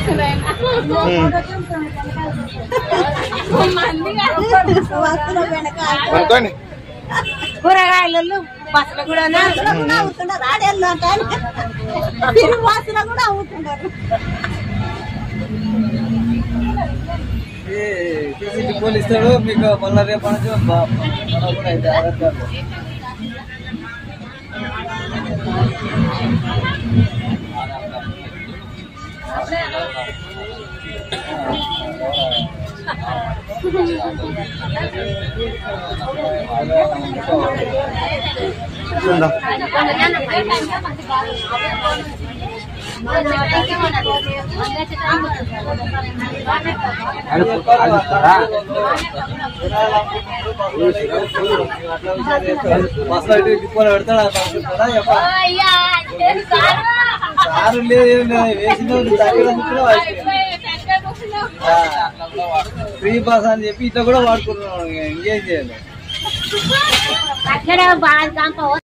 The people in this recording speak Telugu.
అనుకోండి కూరగాయలు బస్సులు కూడా అవుతున్నారు రాడేళ్ళు కానీ తిరుగు బస్సులో కూడా అవుతున్నారు కేసీటీ పోలీస్ ఇస్తాడు మీకు మళ్ళీ రేపు నుంచి బా- మన కూడా అయితే ఆధార్ కార్డు చూద్దాం బస్సులో ఇటు తిప్పాలి పెడతాడు ఆ బస్సు కూడా చెప్పాలి. కారు లేదు ఏం లేదు వేసిన దగ్గర అనుకున్నా ఫ్రీ పాస్ అని చెప్పి ఇట్లా కూడా వాడుకున్నాం ఇంకేం చేయాలి అక్కడ బాగా